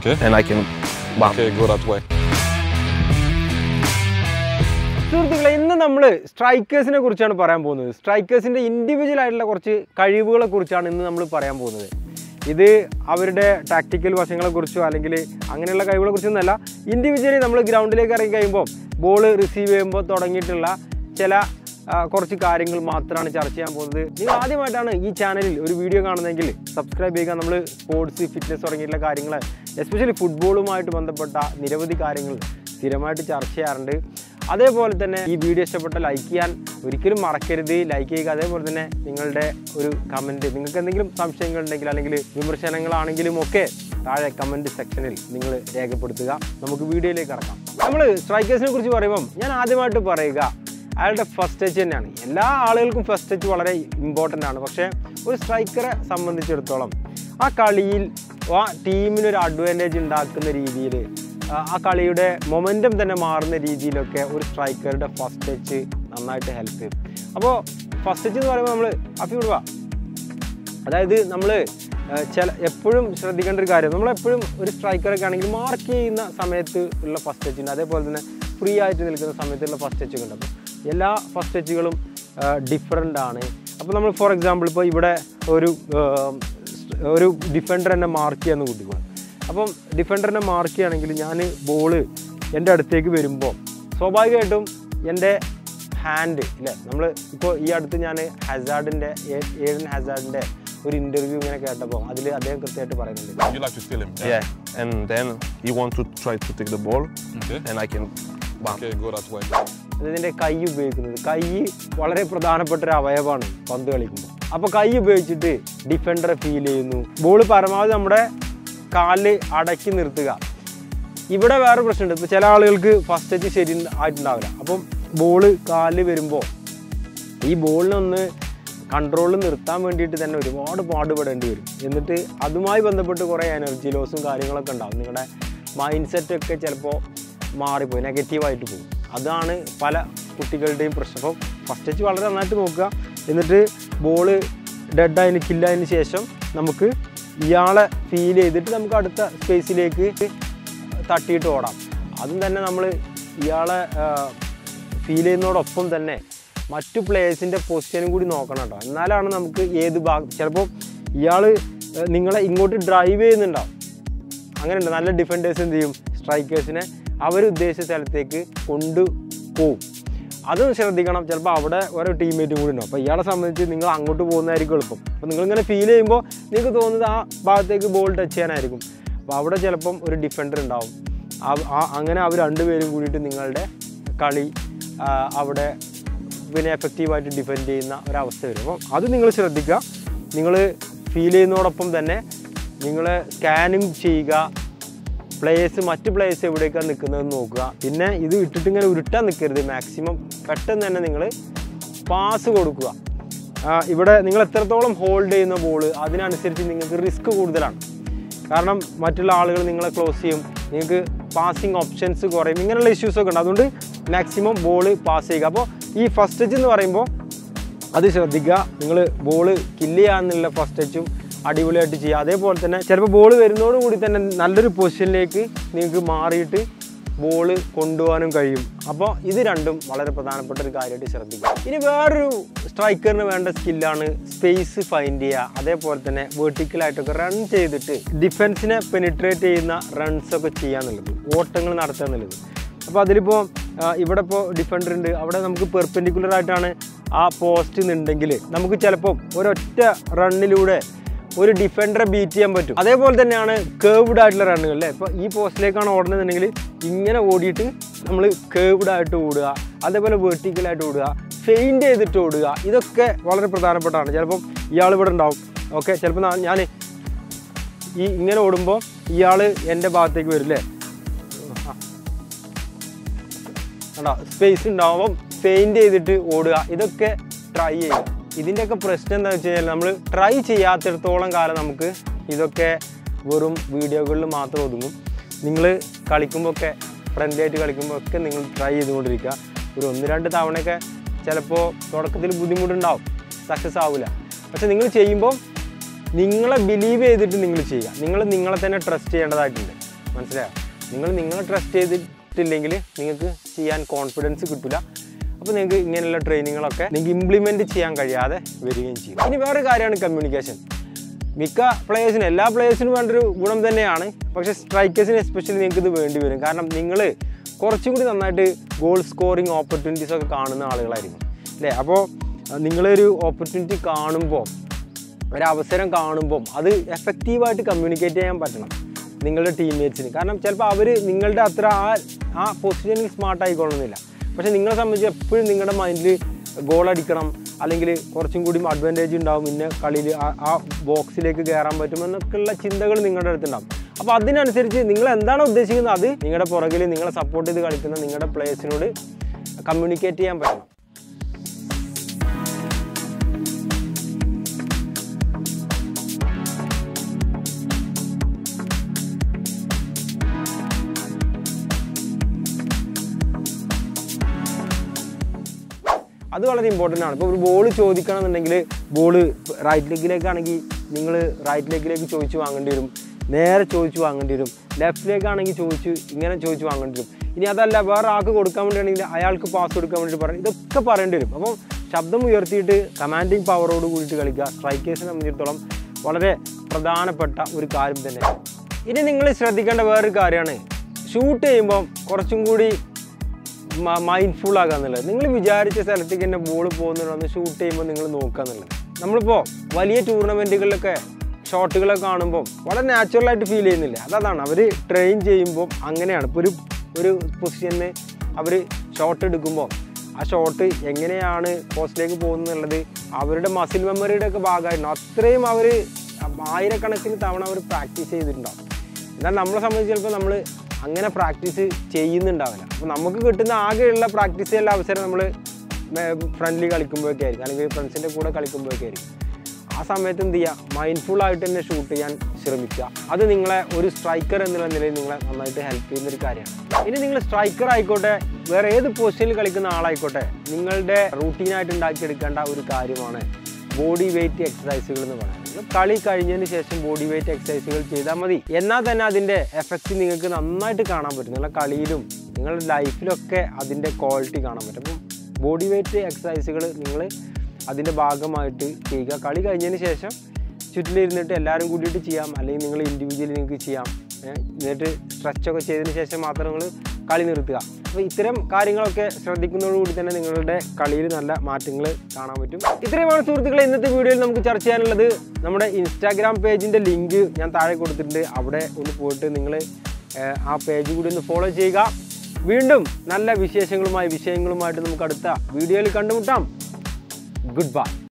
Okay. and I can bump. Okay, go that way. സുഹൃത്തുക്കളെ ഇന്ന് നമ്മൾ സ്ട്രൈക്കേഴ്സിനെ കുറിച്ചാണ് പറയാൻ പോകുന്നത് സ്ട്രൈക്കേഴ്സിൻ്റെ ഇൻഡിവിജ്വൽ ആയിട്ടുള്ള കുറച്ച് കഴിവുകളെ കുറിച്ചാണ് ഇന്ന് നമ്മൾ പറയാൻ പോകുന്നത് ഇത് അവരുടെ ടാക്ടിക്കൽ വശങ്ങളെക്കുറിച്ചോ അല്ലെങ്കിൽ അങ്ങനെയുള്ള കഴിവുകളെ കുറിച്ചൊന്നുമല്ല ഇൻഡിവിജ്വലി നമ്മൾ ഗ്രൗണ്ടിലേക്ക് ഇറങ്ങി കഴിയുമ്പോൾ ബോൾ റിസീവ് ചെയ്യുമ്പോൾ തുടങ്ങിയിട്ടുള്ള ചില ആ, കുറച്ച് കാര്യങ്ങൾ മാത്രമാണ് ചർച്ച ചെയ്യാൻ പോകുന്നത് നിങ്ങൾ ആദ്യമായിട്ടാണ് ഈ ചാനലിൽ ഒരു വീഡിയോ കാണുന്നതെങ്കിൽ സബ്സ്ക്രൈബ് ചെയ്യുക നമ്മൾ സ്പോർട്സ് ഫിറ്റ്നസ് തുടങ്ങിയിട്ടുള്ള കാര്യങ്ങൾ എസ്പെഷ്യലി ഫുട്ബോളുമായിട്ട് ബന്ധപ്പെട്ട നിരവധി കാര്യങ്ങൾ സ്ഥിരമായിട്ട് ചർച്ച ചെയ്യാറുണ്ട് അതേപോലെ തന്നെ ഈ വീഡിയോ ഇഷ്ടപ്പെട്ട ലൈക്ക് ചെയ്യാൻ ഒരിക്കലും മറക്കരുത് ലൈക്ക് ചെയ്യുക അതേപോലെ തന്നെ നിങ്ങളുടെ ഒരു കമൻറ്റ് നിങ്ങൾക്ക് എന്തെങ്കിലും സംശയങ്ങൾ ഉണ്ടെങ്കിൽ അല്ലെങ്കിൽ വിമർശനങ്ങളാണെങ്കിലും ഒക്കെ താഴെ കമൻറ്റ് സെക്ഷനിൽ നിങ്ങൾ രേഖപ്പെടുത്തുക നമുക്ക് വീഡിയോയിലേക്ക് കടക്കാം നമ്മൾ സ്ട്രൈക്കേഴ്സിനെ കുറിച്ച് പറയുമ്പം ഞാൻ ആദ്യമായിട്ട് പറയുക അയാളുടെ ഫസ്റ്റ് ടച്ച് തന്നെയാണ് എല്ലാ ആളുകൾക്കും ഫസ്റ്റ് ടച്ച് വളരെ ഇമ്പോർട്ടൻ്റ് ആണ് പക്ഷേ ഒരു സ്ട്രൈക്കറെ സംബന്ധിച്ചിടത്തോളം ആ കളിയിൽ ആ ടീമിന് ഒരു അഡ്വാൻറ്റേജ് ഉണ്ടാക്കുന്ന രീതിയിൽ ആ കളിയുടെ മൊമെൻറ്റം തന്നെ മാറുന്ന രീതിയിലൊക്കെ ഒരു സ്ട്രൈക്കറുടെ ഫസ്റ്റ് ടച്ച് നന്നായിട്ട് ഹെൽപ്പ് ചെയ്യും അപ്പോൾ ഫസ്റ്റ് ടച്ച് എന്ന് പറയുമ്പോൾ നമ്മൾ അഫി വിടുക അതായത് നമ്മൾ ചില എപ്പോഴും ശ്രദ്ധിക്കേണ്ട ഒരു കാര്യം നമ്മളെപ്പോഴും ഒരു സ്ട്രൈക്കറൊക്കെ ആണെങ്കിൽ മാർക്ക് ചെയ്യുന്ന സമയത്ത് ഉള്ള ഫസ്റ്റ് ടച്ച് ഉണ്ട് അതേപോലെ തന്നെ ഫ്രീ ആയിട്ട് നിൽക്കുന്ന സമയത്തുള്ള ഫസ്റ്റ് ടച്ച് ഉണ്ട് അപ്പോൾ എല്ലാ ഫസ്റ്റ് ടച്ചുകളും ഡിഫറെൻ്റ് ആണ് അപ്പോൾ നമ്മൾ ഫോർ എക്സാമ്പിൾ ഇപ്പോൾ ഇവിടെ ഒരു ആ, ഒരു ഡിഫൻഡർ എന്നെ മാർക്ക് ചെയ്യാന്ന് കൂട്ടിക്കോളും അപ്പം ഡിഫൻഡറിനെ മാർക്ക് ചെയ്യുകയാണെങ്കിൽ ഞാൻ ബോള് എൻ്റെ അടുത്തേക്ക് വരുമ്പോൾ സ്വാഭാവികമായിട്ടും എൻ്റെ ഹാൻഡ് ഇല്ലേ നമ്മൾ ഇപ്പോൾ ഈ അടുത്ത് ഞാൻ ഹസാഡിൻ്റെ ഏഴൻ ഹസാഡിൻ്റെ ഒരു ഇൻ്റർവ്യൂ ഇങ്ങനെ കേട്ടപ്പോൾ അതിൽ അദ്ദേഹം കൃത്യമായിട്ട് പറയുന്നുണ്ട് You like to steal him? Yeah, and then he want to try to take the ball, Okay. and I can bump. Okay, go that way. ഇതിൻ്റെ കൈ ഉപയോഗിക്കുന്നത് കൈ വളരെ പ്രധാനപ്പെട്ട ഒരു അവയവമാണ് പന്ത് കളിക്കുമ്പോൾ അപ്പോൾ കൈ ഉപയോഗിച്ചിട്ട് ഡിഫൻഡറെ ഫീൽ ചെയ്യുന്നു ബോൾ പരമാവധി നമ്മുടെ കാലിൽ അടക്കി നിർത്തുക ഇവിടെ വേറെ പ്രശ്നമുണ്ട് ഇപ്പോൾ ചില ആളുകൾക്ക് ഫസ്റ്റ് ടച്ച് ശരി ആയിട്ടുണ്ടാവില്ല അപ്പം ബോള് കാലിൽ വരുമ്പോൾ ഈ ബോളിനൊന്ന് കൺട്രോളിൽ നിർത്താൻ വേണ്ടിയിട്ട് തന്നെ ഒരുപാട് പാടുപെടേണ്ടി വരും എന്നിട്ട് അതുമായി ബന്ധപ്പെട്ട് കുറേ എനർജി ലോസും കാര്യങ്ങളൊക്കെ ഉണ്ടാവും നിങ്ങളുടെ മൈൻഡ് സെറ്റൊക്കെ ചിലപ്പോൾ മാറിപ്പോയി നെഗറ്റീവായിട്ട് പോകും അതാണ് പല കുട്ടികളുടെയും പ്രശ്നം അപ്പോൾ ഫസ്റ്റ് ടച്ച് വളരെ നന്നായിട്ട് നോക്കുക എന്നിട്ട് ബോള് ഡെഡായതിന് കില്ലായതിന് ശേഷം നമുക്ക് ഇയാളെ ഫീൽ ചെയ്തിട്ട് നമുക്ക് അടുത്ത സ്പേസിലേക്ക് തട്ടിയിട്ട് ഓടാം അതും തന്നെ നമ്മൾ ഇയാളെ ഫീൽ ചെയ്യുന്നതോടൊപ്പം തന്നെ മറ്റു പ്ലേയേഴ്സിൻ്റെ പൊസിഷനും കൂടി നോക്കണം കേട്ടോ എന്നാലാണ് നമുക്ക് ഏത് ഭാഗം ചിലപ്പോൾ ഇയാൾ നിങ്ങളെ ഇങ്ങോട്ട് ഡ്രൈവ് ചെയ്യുന്നുണ്ടാവും അങ്ങനെയുണ്ട് നല്ല ഡിഫൻഡേഴ്സ് എന്ത് ചെയ്യും സ്ട്രൈക്കേഴ്സിനെ അവർ ഉദ്ദേശിച്ച സ്ഥലത്തേക്ക് കൊണ്ടുപോകും അതും ശ്രദ്ധിക്കണം ചിലപ്പോൾ അവിടെ ഓരോ ടീംമേറ്റും കൂടി ഉണ്ടാവും അപ്പോൾ ഇയാളെ സംബന്ധിച്ച് നിങ്ങൾ അങ്ങോട്ട് പോകുന്നതായിരിക്കും എളുപ്പം അപ്പോൾ നിങ്ങളിങ്ങനെ ഫീൽ ചെയ്യുമ്പോൾ നിങ്ങൾക്ക് തോന്നുന്നത് ആ ഭാഗത്തേക്ക് ബോൾ ടച്ച് ചെയ്യാനായിരിക്കും അപ്പോൾ അവിടെ ചിലപ്പം ഒരു ഡിഫൻഡർ ഉണ്ടാവും ആ- ആ- അങ്ങനെ അവർ രണ്ടുപേരും കൂടിയിട്ട് നിങ്ങളുടെ കളി ആ, അവിടെ പിന്നെ എഫക്റ്റീവായിട്ട് ഡിഫെൻഡ് ചെയ്യുന്ന ഒരവസ്ഥ വരും അപ്പോൾ അത് നിങ്ങൾ ശ്രദ്ധിക്കുക നിങ്ങൾ ഫീൽ ചെയ്യുന്നതോടൊപ്പം തന്നെ നിങ്ങൾ സ്കാനിങ് ചെയ്യുക പ്ലേയേഴ്സ് മറ്റ് പ്ലേയേഴ്സ് എവിടേക്കാണ് നിൽക്കുന്നതെന്ന് നോക്കുക പിന്നെ ഇത് ഇട്ടിട്ട് ഇങ്ങനെ ഉരുട്ടാൻ നിൽക്കരുത് മാക്സിമം പെട്ടെന്ന് തന്നെ നിങ്ങൾ പാസ് കൊടുക്കുക ആ, ഇവിടെ നിങ്ങൾ എത്രത്തോളം ഹോൾഡ് ചെയ്യുന്ന ബോൾ അതിനനുസരിച്ച് നിങ്ങൾക്ക് റിസ്ക് കൂടുതലാണ് കാരണം മറ്റുള്ള ആളുകൾ നിങ്ങളെ ക്ലോസ് ചെയ്യും നിങ്ങൾക്ക് പാസിങ് ഓപ്ഷൻസ് കുറയും ഇങ്ങനെയുള്ള ഇഷ്യൂസൊക്കെ ഉണ്ട് അതുകൊണ്ട് മാക്സിമം ബോൾ പാസ് ചെയ്യുക അപ്പോൾ ഈ ഫസ്റ്റ് ടച്ച് എന്ന് പറയുമ്പോൾ അത് ശ്രദ്ധിക്കുക നിങ്ങൾ ബോൾ കില്ല് ചെയ്യാന്നുള്ള ഫസ്റ്റ് ടച്ചും അടിപൊളിയായിട്ട് ചെയ്യുക അതേപോലെ തന്നെ ചിലപ്പോൾ ബോൾ വരുന്നതോടുകൂടി തന്നെ നല്ലൊരു പൊസിഷനിലേക്ക് നിങ്ങൾക്ക് മാറിയിട്ട് ബോൾ കൊണ്ടുപോകാനും കഴിയും അപ്പോൾ ഇത് രണ്ടും വളരെ പ്രധാനപ്പെട്ട ഒരു കാര്യമായിട്ട് ശ്രദ്ധിക്കുക ഇനി വേറൊരു സ്ട്രൈക്കറിന് വേണ്ട സ്കില്ലാണ് സ്പേസ് ഫൈൻഡ് ചെയ്യുക അതേപോലെ തന്നെ വെർട്ടിക്കലായിട്ടൊക്കെ റൺ ചെയ്തിട്ട് ഡിഫൻസിനെ പെനിട്രേറ്റ് ചെയ്യുന്ന റൺസ് ഒക്കെ ചെയ്യാന്നുള്ളത് ഓട്ടങ്ങൾ നടത്തുക എന്നുള്ളത് അപ്പോൾ അതിലിപ്പോൾ ഇവിടെ ഇപ്പോൾ ഡിഫൻഡർ ഉണ്ട് അവിടെ നമുക്ക് പെർപെൻഡിക്കുലർ ആയിട്ടാണ് ആ പോസ്റ്റ് എന്നുണ്ടെങ്കിൽ നമുക്ക് ചിലപ്പോൾ ഒരൊറ്റ റണ്ണിലൂടെ ഒരു ഡിഫൻഡറെ ബീറ്റ് ചെയ്യാൻ പറ്റും അതേപോലെ തന്നെയാണ് കേവ്ഡ് ആയിട്ടുള്ള റണ്ണുകൾ അല്ലേ ഇപ്പോൾ ഈ പോസ്റ്റിലേക്കാണ് ഓടുന്നതെന്നുണ്ടെങ്കിൽ ഇങ്ങനെ ഓടിയിട്ട് നമ്മൾ കേവ്ഡ് ആയിട്ട് ഓടുക അതേപോലെ വെർട്ടിക്കലായിട്ട് ഓടുക ഫെയിൻറ്റ് ചെയ്തിട്ട് ഓടുക ഇതൊക്കെ വളരെ പ്രധാനപ്പെട്ടതാണ് ചിലപ്പം ഇയാൾ ഇവിടെ ഉണ്ടാവും ഓക്കെ ചിലപ്പോൾ ഞാൻ ഈ ഇങ്ങനെ ഓടുമ്പോൾ ഇയാൾ എൻ്റെ ഭാഗത്തേക്ക് വരും അല്ലേ ആ. കണ്ടോ സ്പേസ് ഉണ്ടാവുമ്പം ഫെയിൻറ്റ് ചെയ്തിട്ട് ഓടുക ഇതൊക്കെ ട്രൈ ചെയ്യുക ഇതിൻ്റെയൊക്കെ പ്രശ്നം എന്താ വെച്ച് കഴിഞ്ഞാൽ നമ്മൾ ട്രൈ ചെയ്യാത്തിടത്തോളം കാലം നമുക്ക് ഇതൊക്കെ വെറും വീഡിയോകളിൽ മാത്രം ഒതുങ്ങും നിങ്ങൾ കളിക്കുമ്പോൾ ഒക്കെ ഫ്രണ്ട്ലി ആയിട്ട് കളിക്കുമ്പോൾ ഒക്കെ നിങ്ങൾ ട്രൈ ചെയ്തുകൊണ്ടിരിക്കുക ഒരു ഒന്ന് രണ്ട് തവണയൊക്കെ ചിലപ്പോൾ തുടക്കത്തിൽ ബുദ്ധിമുട്ടുണ്ടാവും സക്സസ് ആവില്ല പക്ഷെ നിങ്ങൾ ചെയ്യുമ്പോൾ നിങ്ങളെ ബിലീവ് ചെയ്തിട്ട് നിങ്ങൾ ചെയ്യുക നിങ്ങൾ നിങ്ങളെ തന്നെ ട്രസ്റ്റ് ചെയ്യേണ്ടതായിട്ടുണ്ട് മനസ്സിലായോ നിങ്ങൾ നിങ്ങളെ ട്രസ്റ്റ് ചെയ്തിട്ടില്ലെങ്കിൽ നിങ്ങൾക്ക് ചെയ്യാൻ കോൺഫിഡൻസ് കിട്ടില്ല അപ്പോൾ നിങ്ങൾക്ക് ഇങ്ങനെയുള്ള ട്രെയിനിങ്ങുകളൊക്കെ നിങ്ങൾക്ക് ഇംപ്ലിമെൻറ്റ് ചെയ്യാൻ കഴിയാതെ വരികയും ചെയ്യും ഇനി വേറെ കാര്യമാണ് കമ്മ്യൂണിക്കേഷൻ മിക്ക പ്ലേയേഴ്സിനും എല്ലാ പ്ലേയേഴ്സിനും വേണ്ടൊരു ഗുണം തന്നെയാണ് പക്ഷേ സ്ട്രൈക്കേഴ്സിന് എസ്പെഷ്യലി നിങ്ങൾക്ക് ഇത് വേണ്ടി വരും കാരണം നിങ്ങൾ കുറച്ചും കൂടി നന്നായിട്ട് ഗോൾ സ്കോറിങ് ഓപ്പർച്യൂണിറ്റീസ് ഒക്കെ കാണുന്ന ആളുകളായിരിക്കും അല്ലേ അപ്പോൾ നിങ്ങളൊരു ഓപ്പർച്യൂണിറ്റി കാണുമ്പോൾ ഒരവസരം കാണുമ്പം അത് എഫക്റ്റീവായിട്ട് കമ്മ്യൂണിക്കേറ്റ് ചെയ്യാൻ പറ്റണം നിങ്ങളുടെ ടീംമേറ്റ്സിന് കാരണം ചിലപ്പോൾ അവർ നിങ്ങളുടെ അത്ര ആ ആ പൊസിഷനിൽ സ്മാർട്ട് ആയിക്കൊള്ളുന്നില്ല പക്ഷേ നിങ്ങളെ സംബന്ധിച്ച് എപ്പോഴും നിങ്ങളുടെ മൈൻഡിൽ ഗോൾ അടിക്കണം അല്ലെങ്കിൽ കുറച്ചും കൂടി അഡ്വാൻറ്റേജ് ഉണ്ടാവും ഇന്ന കളിയിൽ ആ ബോക്സിലേക്ക് കയറാൻ പറ്റും എന്നൊക്കെയുള്ള ചിന്തകൾ നിങ്ങളുടെ അടുത്തുണ്ടാവും അപ്പോൾ അതിനനുസരിച്ച് നിങ്ങൾ എന്താണ് ഉദ്ദേശിക്കുന്നത് അത് നിങ്ങളുടെ പുറകിൽ നിങ്ങളെ സപ്പോർട്ട് ചെയ്ത് കളിക്കുന്ന നിങ്ങളുടെ പ്ലേയേഴ്സിനോട് കമ്മ്യൂണിക്കേറ്റ് ചെയ്യാൻ പറ്റണം അത് വളരെ ഇമ്പോർട്ടൻ്റ് ആണ് ഇപ്പോൾ ഒരു ബോൾ ചോദിക്കണം എന്നുണ്ടെങ്കിൽ ബോൾ റൈറ്റ് ലെഗിലേക്കാണെങ്കിൽ നിങ്ങൾ റൈറ്റ് ലെഗിലേക്ക് ചോദിച്ച് വാങ്ങേണ്ടി വരും നേരെ ചോദിച്ച് വാങ്ങേണ്ടി വരും ലെഫ്റ്റിലേക്കാണെങ്കിൽ ചോദിച്ച് ഇങ്ങനെ ചോദിച്ച് വാങ്ങേണ്ടി വരും ഇനി അതല്ല വേറെ ആൾക്ക് കൊടുക്കാൻ വേണ്ടിയാണെങ്കിൽ അയാൾക്ക് പാസ് കൊടുക്കാൻ വേണ്ടി പറയും ഇതൊക്കെ പറയേണ്ടി വരും അപ്പം ശബ്ദം ഉയർത്തിയിട്ട് കമാൻഡിങ് പവറോട് കൂടിയിട്ട് കളിക്കുക സ്ട്രൈക്കേഴ്സിനെ സംബന്ധിച്ചിടത്തോളം വളരെ പ്രധാനപ്പെട്ട ഒരു കാര്യം തന്നെ ഇനി നിങ്ങൾ ശ്രദ്ധിക്കേണ്ട വേറൊരു കാര്യമാണ് ഷൂട്ട് ചെയ്യുമ്പം കുറച്ചും കൂടി മൈൻഡ്ഫുൾ ആകുക എന്നുള്ളത് നിങ്ങൾ വിചാരിച്ച സ്ഥലത്തേക്ക് തന്നെ ബോൾ പോകുന്നുണ്ടോ ഷൂട്ട് ചെയ്യുമ്പോൾ നിങ്ങൾ നോക്കുക എന്നുള്ളത് നമ്മളിപ്പോൾ വലിയ ടൂർണമെൻറ്റുകളിലൊക്കെ ഷോട്ടുകളൊക്കെ കാണുമ്പോൾ വളരെ നാച്ചുറലായിട്ട് ഫീൽ ചെയ്യുന്നില്ല അതതാണ് അവർ ട്രെയിൻ ചെയ്യുമ്പോൾ അങ്ങനെയാണ് ഇപ്പോൾ ഒരു ഒരു പൊസിഷനിൽ അവർ ഷോട്ട് എടുക്കുമ്പോൾ ആ ഷോട്ട് എങ്ങനെയാണ് പോസ്റ്റിലേക്ക് പോകുന്നുള്ളത് അവരുടെ മസിൽ മെമ്മറിയുടെ ഒക്കെ ഭാഗമായിരുന്നു അത്രയും അവർ ആയിരക്കണക്കിന് തവണ അവർ പ്രാക്ടീസ് ചെയ്തിട്ടുണ്ടാവും എന്നാൽ നമ്മളെ സംബന്ധിച്ച് ചിലപ്പോൾ നമ്മൾ അങ്ങനെ പ്രാക്ടീസ് ചെയ്യുന്നുണ്ടാവില്ല അപ്പോൾ നമുക്ക് കിട്ടുന്ന ആകെയുള്ള പ്രാക്ടീസ് ചെയ്യാനുള്ള അവസരം നമ്മൾ ഫ്രണ്ട്ലി കളിക്കുമ്പോഴൊക്കെ ആയിരിക്കും അല്ലെങ്കിൽ ഫ്രണ്ട്സിൻ്റെ കൂടെ കളിക്കുമ്പോഴൊക്കെ ആയിരിക്കും ആ സമയത്ത് എന്ത് ചെയ്യുക മൈൻഡ്ഫുൾ ആയിട്ട് തന്നെ ഷൂട്ട് ചെയ്യാൻ ശ്രമിക്കുക അത് നിങ്ങളെ ഒരു സ്ട്രൈക്കർ എന്നുള്ള നിലയിൽ നിങ്ങളെ നന്നായിട്ട് ഹെൽപ്പ് ചെയ്യുന്ന ഒരു കാര്യമാണ് ഇനി നിങ്ങൾ സ്ട്രൈക്കർ ആയിക്കോട്ടെ വേറെ ഏത് പൊസിഷനിൽ കളിക്കുന്ന ആളായിക്കോട്ടെ നിങ്ങളുടെ റൂട്ടീനായിട്ട് ഉണ്ടാക്കിയെടുക്കേണ്ട ഒരു കാര്യമാണ് ബോഡി വെയിറ്റ് എക്സസൈസുകൾ എന്ന് പറയുന്നത് നിങ്ങൾ കളി കഴിഞ്ഞതിന് ശേഷം ബോഡി വെയിറ്റ് എക്സസൈസുകൾ ചെയ്താൽ മതി എന്നാൽ തന്നെ അതിൻ്റെ എഫക്റ്റ് നിങ്ങൾക്ക് നന്നായിട്ട് കാണാൻ പറ്റും നിങ്ങളുടെ കളിയിലും നിങ്ങളുടെ ലൈഫിലൊക്കെ അതിൻ്റെ ക്വാളിറ്റി കാണാൻ പറ്റും അപ്പം ബോഡി വെയിറ്റ് എക്സസൈസുകൾ നിങ്ങൾ അതിൻ്റെ ഭാഗമായിട്ട് ചെയ്യുക കളി കഴിഞ്ഞതിന് ശേഷം ചുറ്റിലിരുന്നിട്ട് എല്ലാവരും കൂടിയിട്ട് ചെയ്യാം അല്ലെങ്കിൽ നിങ്ങൾ ഇൻഡിവിജ്വലി നിങ്ങൾക്ക് ചെയ്യാം ഏ, എന്നിട്ട് സ്ട്രെച്ചൊക്കെ ചെയ്തതിന് ശേഷം മാത്രം നിങ്ങൾ കളി നിർത്തുക അപ്പോൾ ഇത്തരം കാര്യങ്ങളൊക്കെ ശ്രദ്ധിക്കുന്നതോടുകൂടി തന്നെ നിങ്ങളുടെ കളിയിൽ നല്ല മാറ്റങ്ങൾ കാണാൻ പറ്റും ഇത്രയുമാണ് സുഹൃത്തുക്കളെ ഇന്നത്തെ വീഡിയോയിൽ നമുക്ക് ചർച്ച ചെയ്യാനുള്ളത് നമ്മുടെ ഇൻസ്റ്റാഗ്രാം പേജിൻ്റെ ലിങ്ക് ഞാൻ താഴെ കൊടുത്തിട്ടുണ്ട് അവിടെ ഒന്ന് പോയിട്ട് നിങ്ങൾ ആ പേജ് കൂടി ഒന്ന് ഫോളോ ചെയ്യുക വീണ്ടും നല്ല വിശേഷങ്ങളുമായി വിഷയങ്ങളുമായിട്ട് നമുക്ക് അടുത്ത വീഡിയോയിൽ കണ്ടുമുട്ടാം ഗുഡ് ബൈ